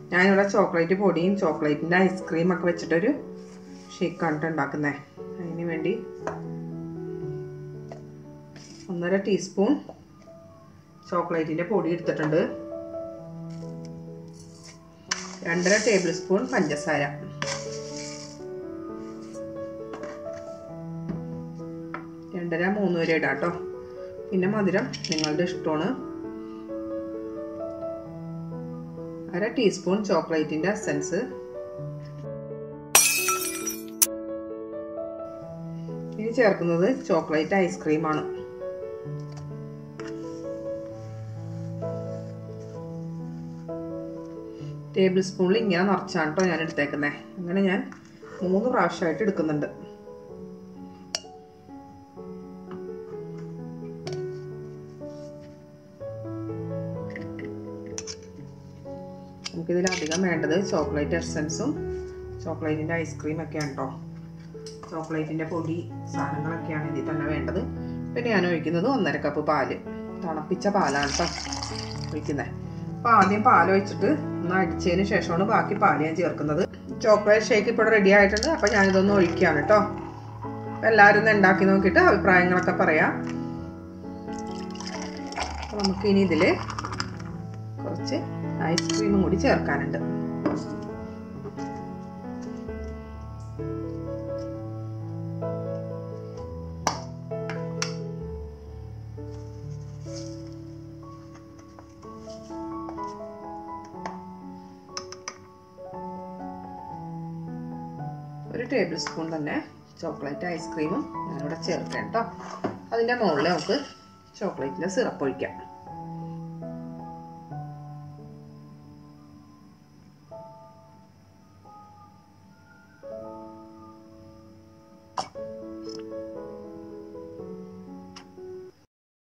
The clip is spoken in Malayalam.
ഞാനിവിടെ ചോക്ലേറ്റ് പൊടിയും ചോക്ലേറ്റിൻ്റെ ഐസ്ക്രീം ഒക്കെ വെച്ചിട്ടൊരു ഷേക്കാണ് കേട്ടോ ഉണ്ടാക്കുന്നത് അതിന് വേണ്ടി ഒന്നര ടീസ്പൂൺ ചോക്ലേറ്റിൻ്റെ പൊടി എടുത്തിട്ടുണ്ട് രണ്ടര ടേബിൾ സ്പൂൺ പഞ്ചസാര രണ്ടര മൂന്ന് വരെ ഇടാം കേട്ടോ പിന്നെ മധുരം നിങ്ങളുടെ ഇഷ്ടമാണ് അര ടീസ്പൂൺ ചോക്ലേറ്റിൻ്റെ എസൻസ് ഇനി ചേർക്കുന്നത് ചോക്ലേറ്റ് ഐസ്ക്രീമാണ് ടേബിൾ സ്പൂണിൽ ഇങ്ങനെ നിറച്ചാണ് കേട്ടോ ഞാൻ എടുത്തേക്കുന്നത് അങ്ങനെ ഞാൻ മൂന്ന് പ്രാവശ്യമായിട്ട് എടുക്കുന്നുണ്ട് നമുക്കിതിൽ അധികം വേണ്ടത് ചോക്ലേറ്റ് എസൻസും ചോക്ലേറ്റിൻ്റെ ഐസ്ക്രീം ഒക്കെയാണ് കേട്ടോ ചോക്ലേറ്റിൻ്റെ പൊടി സാധനങ്ങളൊക്കെയാണ് ഇതിൽ തന്നെ വേണ്ടത് പിന്നെ ഞാൻ ഒഴിക്കുന്നത് ഒന്നര കപ്പ് പാല് തണുപ്പിച്ച പാലാണ് കേട്ടോ ഒഴിക്കുന്നത് അപ്പോൾ ആദ്യം പാൽ ഒഴിച്ചിട്ട് ഒന്ന് അടിച്ചതിന് ശേഷമാണ് ബാക്കി പാല് ഞാൻ ചേർക്കുന്നത് ചോക്ലേറ്റ് ഷേക്ക് ഇപ്പോൾ റെഡി ആയിട്ടുണ്ട് അപ്പോൾ ഞാനിതൊന്ന് ഒഴിക്കുകയാണ് കേട്ടോ അപ്പോൾ എല്ലാവരും ഒന്ന് ഉണ്ടാക്കി നോക്കിയിട്ട് അഭിപ്രായങ്ങളൊക്കെ പറയാം അപ്പോൾ നമുക്കിനി ഇതിൽ കുറച്ച് ഐസ്ക്രീമും കൂടി ചേർക്കാനുണ്ട് ഒരു ടേബിൾ സ്പൂൺ തന്നെ ചോക്ലേറ്റ് ഐസ്ക്രീമും ഞാനിവിടെ ചേർക്കാം കേട്ടോ അതിൻ്റെ മുകളിൽ നമുക്ക് ചോക്ലേറ്റിൻ്റെ സിറപ്പ് ഒഴിക്കാം